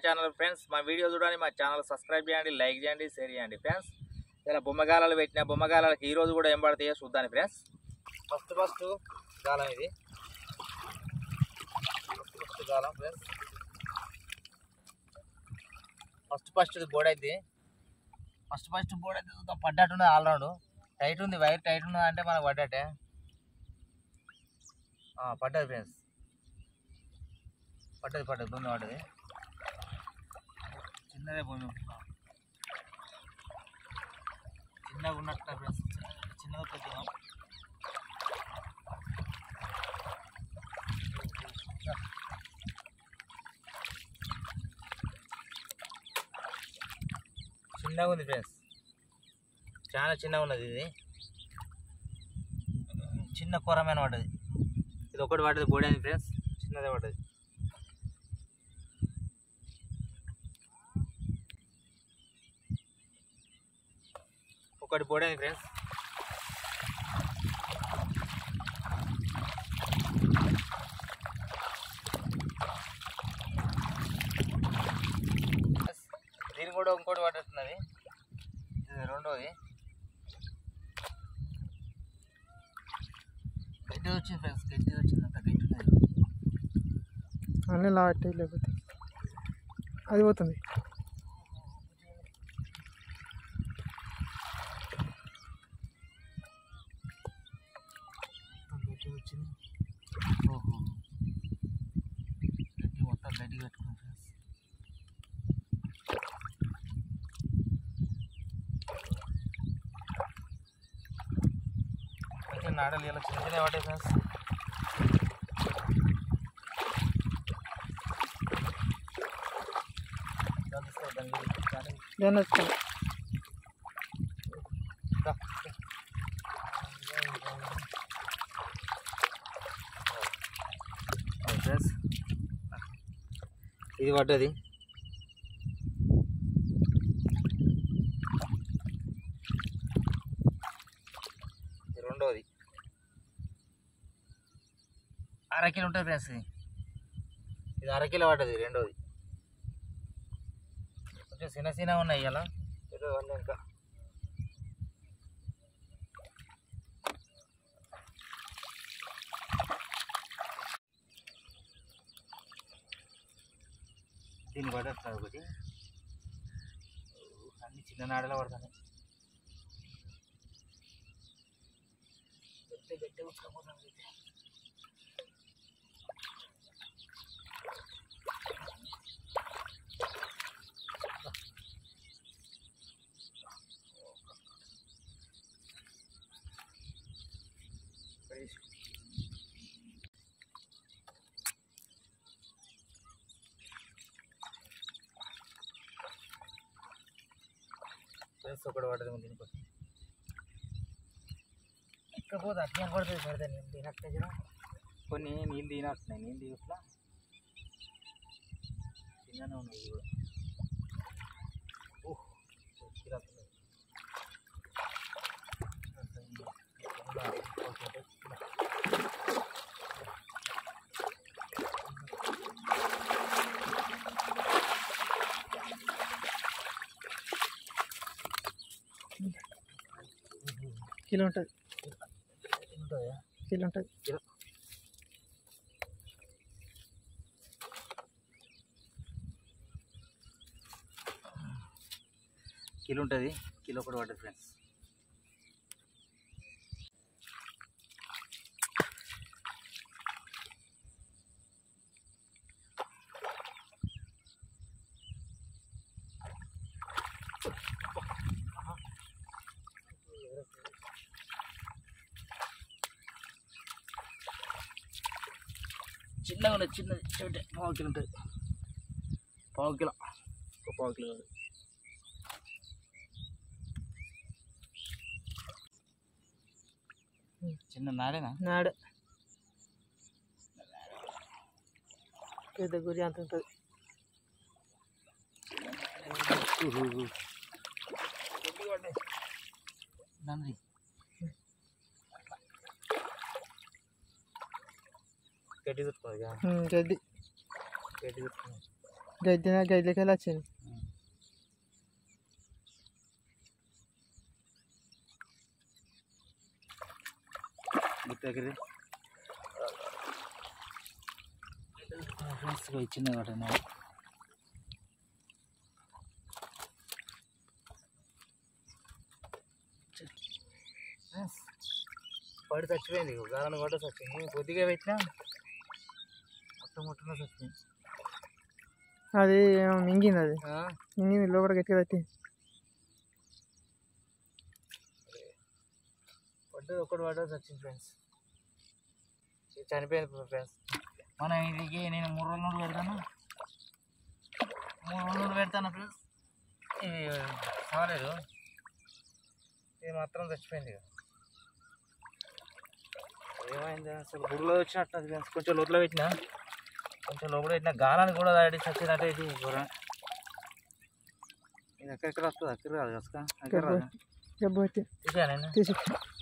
Channel friends మా video చూడండి మా ఛానల్ సబ్స్క్రైబ్ చేయండి లైక్ చేయండి షేర్ చేయండి ఫ్రెండ్స్ ఇలా బొమ్మగాలాలు పెట్టిన బొమ్మగాలకి ఈ రోజు కూడా ఏం పడతాయో చూద్దాం ఫ్రెండ్స్ ఫస్ట్ ఫస్ట్ గాలం ఇది ఫస్ట్ ఫస్ట్ గాలం ఫ్రెండ్స్ ఫస్ట్ ఫస్ట్ ఇది బోర్డ్ అయితే ఫస్ట్ ఫస్ట్ బోర్డ్ అయితే చూద్దాం పడ్డట్టున్నది ఆల్రౌండ్ టైట్ ఉంది వైర్ టైట్ ఉన్నది అంటే మనకు పడ్డట్టే ఆ, పడ్డది ఫ్రెండ్స్ పడ్డది పడ్డది భూమి పడ్డది చిన్నదే భూమి చిన్నగా ఉన్నట్టు ఫ్రెండ్స్ చిన్నగా కొద్దిగా చిన్నగా ఉంది ఫ్రెండ్స్ చాలా చిన్నగా ఉన్నది ఇది చిన్న కూరమైన పడ్డది ఇది ఒకటి పడ్డది బోడి అయింది ఫ్రెండ్స్ చిన్నదే పడ్డది ఒకటి బోడి అయింది ఫ్రెండ్స్ దీని కూడా ఇంకోటి పడుతున్నది ఇది రెండోది గడ్డి వచ్చింది ఫ్రెండ్స్ గడ్డి వచ్చింది అంత గడ్డి ఉన్నది అన్నీ లాట్ లేకపోతే అది పోతుంది మొత్తం గడ్డి వచ్చింది ఓహో గడ్డి మొత్తం గడ్డి కట్టుకుంది ఫ్రెండ్స్ అయితే నాడలు ఇలా చిన్న చిన్న పడ్డాయి ఫ్రెండ్స్ దాని గురించి కానీ దాన్ని వస్తుంది దా. అది ఫ్రెండ్స్ ఇది పడ్డది ఇది రెండోది అరకిలో ఉంటుంది ఫ్రెండ్స్ ఇది ఇది అరకిలో పడ్డది రెండోది కొంచెం చిన్న చిన్న ఉన్నాయి ఇలా వల్ల ఇంకా దీన్ని పడేస్తుంది ఒకటి అన్ని చిన్న నాడలో పడతాను గట్టి గట్టి ఉట్టుకపోతాను అయితే ఫ్రెండ్స్ ఒకటి పడ్డది ముందు దీనికోసం ఇకపోతే అట్లా పడుతుంది పడితే నేను తినట్లే జర కొన్ని నీళ్ళు తినట్లున్నాయి నీళ్ళు తీయట్లా చిన్ననే ఉన్నాయి ఇవి కూడా ఊహ్, చిరాకున్నాయి. కిలో ఉంటుంది ఉంటుందా? కిలో ఉంటుంది కిలో. కిలో ఉంటుంది కిలో కూడా పడ్డది ఫ్రెండ్స్ చిన్నగా ఉన్నది చిన్నది చెవిటే పావు కిలో ఉంటుంది పావు కిలో ఒక పావు కిలో కాదు. చిన్న నాడేనా నాడ పెద్ద గురి అంత ఉంటుంది నంది గడ్డి చుట్టుకోదు గడ్డి గడ్డి చుట్టుకున్నాం గడ్డి గడ్డికి వెళ్ళి వచ్చింది దగ్గర ఇచ్చింది వాటి పడి చచ్చిపోయింది గాలను కూడా చచ్చింది కొద్దిగా పెట్టినా మొత్తం మొత్తం చచ్చిపోయింది అది ఏమో మింగింది అది మింగింది లోపల గట్టిగా తట్టి పడ్డది ఒకటి పడ్డది చచ్చింది ఫ్రెండ్స్ ఇది చనిపోయింది ఫ్రెండ్స్ మనం ఇది నేను మూడు రోజుల నుండి పెడతాను మూడు రోజుల నుండి పెడతాను ఫ్రెండ్స్ ఇది కాలేదు ఇది మాత్రం చచ్చిపోయింది ఇక. ఏమైంది అసలు గుడిలో వచ్చినట్టు అది ఫ్రెండ్స్ కొంచెం లోపల పెట్టినా కొంచెం లోపల పెట్టిన గాలాన్ని కూడా దాడి చచ్చినట్టు ఇది కూర ఇది ఎక్కడెక్కడ వస్తుంది అక్కడ రాదు కసక అక్కడ రాదు గబ్బు పట్టి తీసా నేను తీసి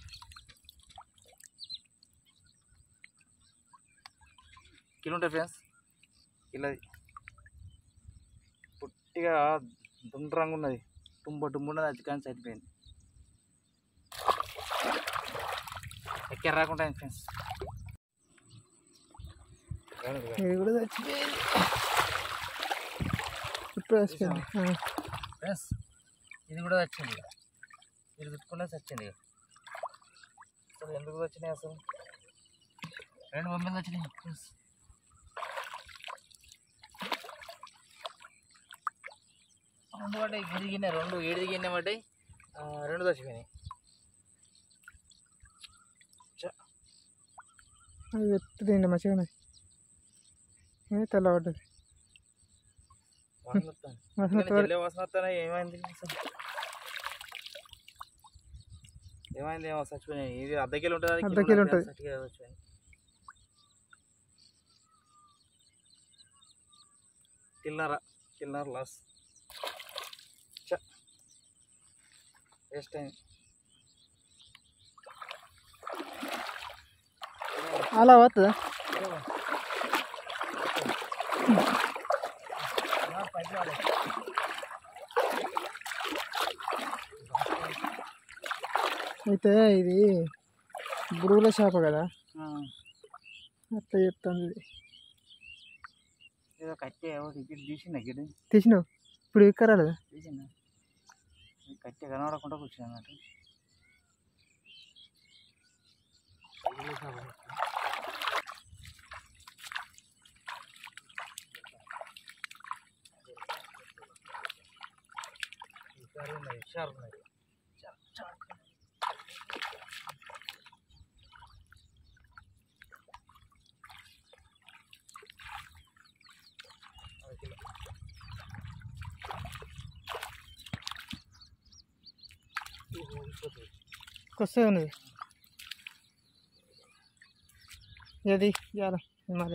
కిలో ఉంటుంది ఫ్రెండ్స్ ఇలా పొట్టిగా దుండ్ర రంగు ఉన్నది తుంబ డుంబు ఉన్నది అది కానీ చనిపోయింది ఎక్కడ రాకుండా ఫ్రెండ్స్ ఇది కూడా చచ్చిపోయింది ఇప్పుడు వచ్చింది ఫ్రెండ్స్ ఇది కూడా వచ్చింది ఇది గుర్తుకునే వచ్చింది అసలు ఎందుకు వచ్చినాయి అసలు రెండు బొమ్మలు వచ్చినాయి ఫ్రెండ్స్ రెండు పడ్డాయి గిరి గిన్నె రెండు ఏడు గిన్నె పడ్డాయి ఆ, రెండు చచ్చిపోయినాయి అది ఎత్తుదండి మంచిగా ఉన్నది ఇది తెల్లబడ్డది వాసన వస్తుంది. వాసన నేను వస్తుంది. జల్లె వాసన వస్తానే ఏమైంది అసలు ఏమైంది ఏమో చచ్చిపోయినాయి ఇది అర్ధ కిలో ఉంటుంది అది అర్ధ కిలో కిలో ఉంటుంది, ఉంటుంది. చచ్చిగా చచ్చిపోయినాయి కిల్నర కిల్నర్ లాస్ వేస్ట్ అయింది అలా పోతుందా అయితే ఇది బురుగుల చేప కదా అట్లా చెప్తాను ఇది ఏదో కట్టే టికెట్ తీసింది గిడి తీసినావు ఇప్పుడు ఎక్కరాలేదా తీసిందా కట్టే కనబడకుండా కూర్చుని అన్నట్టు హుషారు ఉన్నది హుషారు ఉన్నది కొస్తే ఉన్నది ఏది చాలా మరి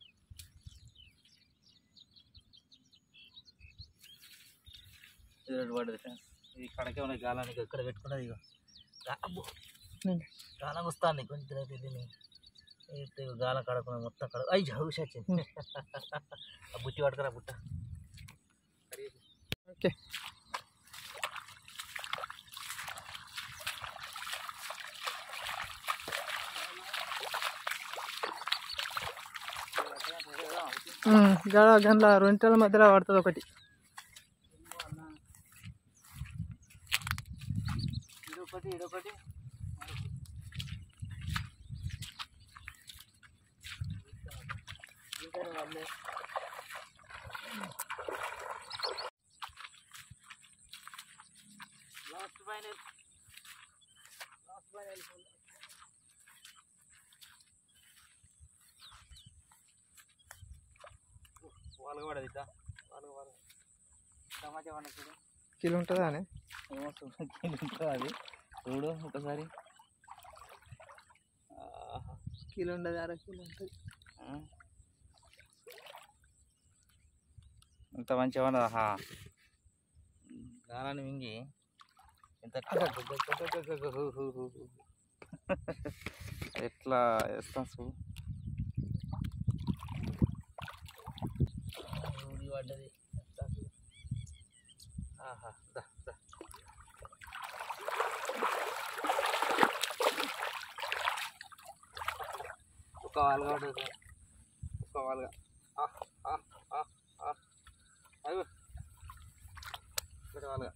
ఇది రెండు పడ్డది ఫ్రెండ్స్ ఇది కడకే ఉన్నది గాలానికి ఎక్కడ పెట్టుకున్నది ఇక అబ్బో గాలం వస్తుంది కొంచెం అయితే దీన్ని అయితే ఇక గాలం కడకున్నది మొత్తం కడ అయ్యి హౌస్ వచ్చింది ఆ బుట్టి పట్టుకురా బుట్ట ఓకే గడ గంటల రెండుల మధ్యలో పడుతుంది ఒకటి ఇదొకటి ఇదొకటి లాస్ట్ ఫైనల్ లాస్ట్ ఫైనల్ వాళ్ళకి పడదు ఇట్లా వాళ్ళకి పడదు టమాటా పండు చూడు కిలో ఉంటుందా అని ఏమో చూడు అది చూడు ఒకసారి ఆహా. కిలో ఉండదు అర కిలో ఉంటుంది ఆ. ఇంత మంచిగా ఉన్నది ఆహా గాలాన్ని మింగి ఇంత ఎట్లా వేస్తాం చూడు పడ్డది ఆహా దా దా ఒక వాలుగా పడ్డది ఒక వాలుగా ఆ, ఆ, ఆ, ఆ. అదిగో ఒకటి వాలుగా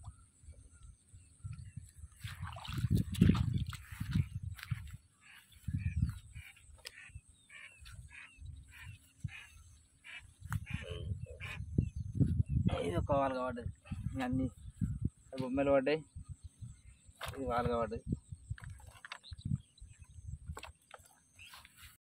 ఇది ఒక వాలుగా పడ్డది ఇంకా అన్ని బొమ్మలు పడ్డాయి ఇది వాలుగా పడ్డది